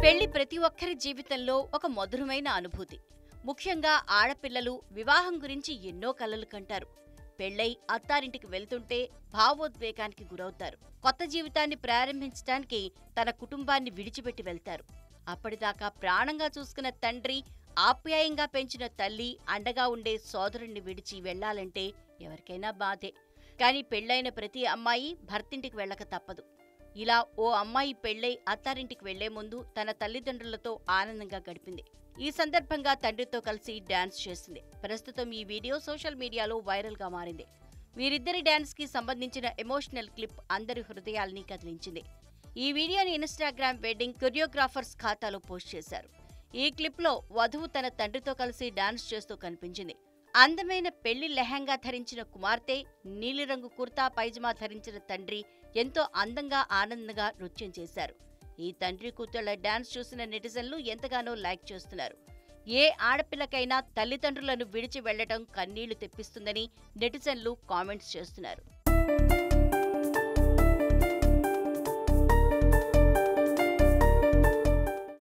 పెళ్లి ప్రతి ఒక్కరి జీవితంలో ఒక మధురమైన అనుభూతి ముఖ్యంగా ఆడపిల్లలు వివాహం గురించి ఎన్నో కలలు కంటారు పెళ్ళై అత్తారింటికి వెళ్తుంటే భావోద్వేగానికి గురవుతారు కొత్త జీవితాన్ని ప్రారంభించడానికి తన కుటుంబాన్ని విడిచిపెట్టి వెళ్తారు అప్పటిదాకా ప్రాణంగా చూసుకున్న తండ్రి ఆప్యాయంగా పెంచిన తల్లి అండగా ఉండే సోదరుణ్ణి విడిచి వెళ్లాలంటే ఎవరికైనా బాధే కానీ పెళ్ళైన ప్రతి అమ్మాయి భర్తింటికి వెళ్ళక తప్పదు ఇలా ఓ అమ్మాయి పెళ్ళై అత్తారింటికి వెళ్లే ముందు తన తల్లిదండ్రులతో ఆనందంగా గడిపింది ఈ సందర్భంగా తండ్రితో కలిసి డాన్స్ చేసింది ప్రస్తుతం ఈ వీడియో సోషల్ మీడియాలో వైరల్ గా మారింది వీరిద్దరి డాన్స్ కి సంబంధించిన ఎమోషనల్ క్లిప్ అందరి హృదయాల్ని కదిలించింది ఈ వీడియోని ఇన్స్టాగ్రామ్ వెడ్డింగ్ కొరియోగ్రాఫర్స్ ఖాతాలో పోస్ట్ చేశారు ఈ క్లిప్ లో వధువు తన తండ్రితో కలిసి డాన్స్ చేస్తూ కనిపించింది అందమైన పెళ్లి లెహంగా ధరించిన కుమార్తె నీలిరంగు కుర్తా పైజమా ధరించిన తండ్రి ఎంతో అందంగా ఆనందంగా నృత్యం చేశారు ఈ తండ్రి కూతుళ్ల డాన్స్ చూసిన నెటిజన్లు ఎంతగానో లైక్ చేస్తున్నారు ఏ ఆడపిల్లకైనా తల్లిదండ్రులను విడిచి వెళ్లటం కన్నీళ్లు తెప్పిస్తుందని నెటిజన్లు కామెంట్స్ చేస్తున్నారు